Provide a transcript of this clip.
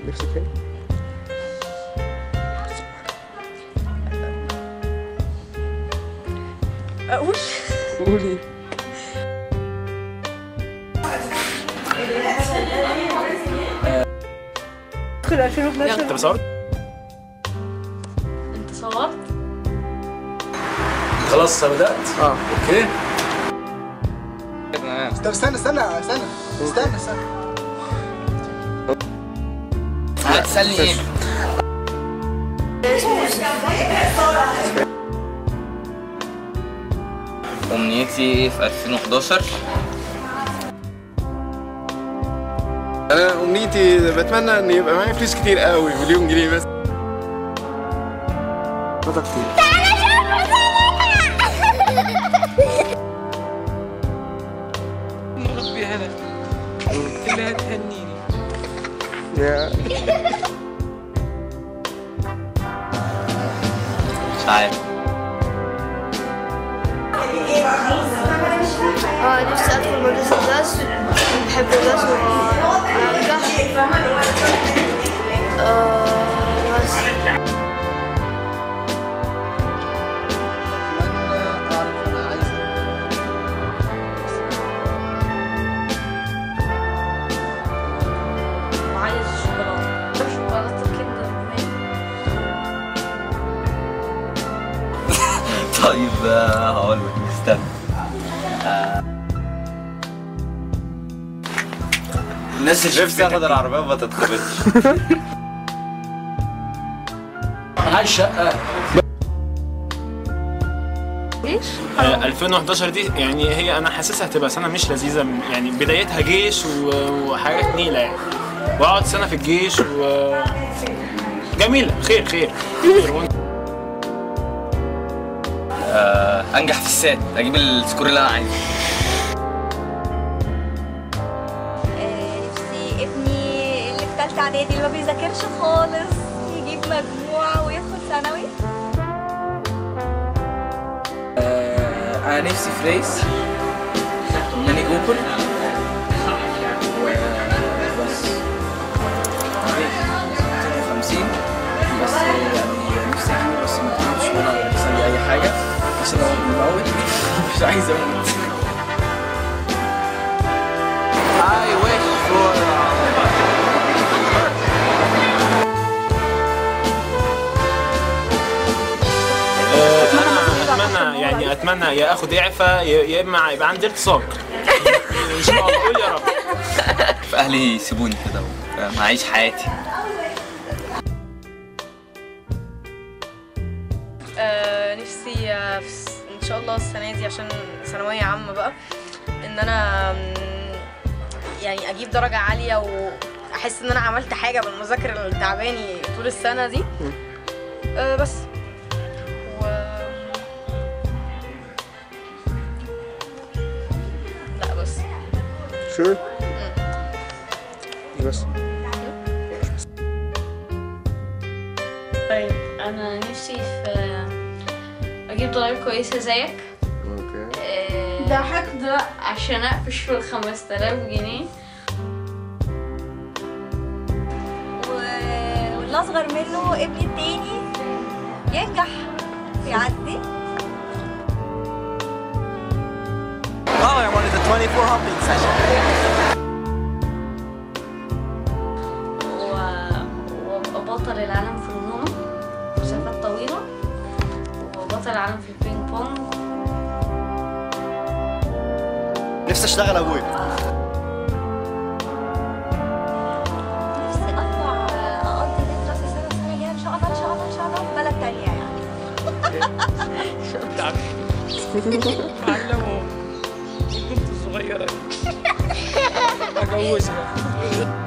نفسك فين؟ اقول قولي ادخل 2012 انت بصورت؟ انت صورت؟ خلاص بدأت؟ اه اوكي طب استنى استنى استنى استنى استنى هتسألني ايه؟ أمنيتي في 2011 انا امنيتي بتمنى ان يبقى معايا فلوس كتير قوي مليون جنيه بس نقطة كتير ربي هلا اللي هتهنيني يا مش عارف اه نفسي ادخل مدرسة درس بحب الرسم وانجح آه بس اتمنى اعرف انا عايز وعايز شوكولاتة شوكولاتة كندر طيب آه، هقول لك استنى آه. الناس اللي نفسي اخد العربية ما تتخبطش عايز شقة ليش؟ 2011 دي يعني هي انا حاسسها هتبقى سنه مش لذيذه يعني بدايتها جيش و- وحاجات نيله يعني واقعد سنه في الجيش و جميله خير خير خير وانت آه، انجح في السات اجيب السكور اللي انا عايزه نفسي ابني اللي في ثالثه اعدادي اللي ما بيذاكرش خالص يجيب مجموع ويدخل ثانوي انا نفسي في ريس ماني جوبر بس 50 بس يعني نفسي اجيبه بس ما تموتش ولا يحصل لي اي حاجه عشان لو بموت مش عايز اموت I wish for انا اتمنى يعني اتمنى يا اخد اعفاء يا يا اما يبقى عندي ارتزاق ان شاء الله قول يا رب في اهلي يسيبوني كده معيش حياتي آه نفسي آه، في الس- ان شاء الله السنه دي عشان ثانويه عامه بقى ان انا مم، يعني اجيب درجه عاليه واحس ان انا عملت حاجه بالمذاكره اللي تعباني طول السنه دي آه بس و لا بس شور بس طيب انا نفسي في اجيب ضريبة كويسة زيك اوكي آه، ضحكت ده عشان اقفش في ال 5000 جنيه و- والاصغر منه ابني التاني ينجح يعدي Oh, I wanted the 24 hopping session. و- وابقى بطل العالم في النوم مسافات طويلة وبطل العالم في البينج بونج نفسي اشتغل ابوي نفسي اطلع اقضي بيت راس السنه السنه الجايه ان شاء الله ان شاء الله ان شاء الله في بلد تانيه يعني علمهم البنت الصغيره اجوزها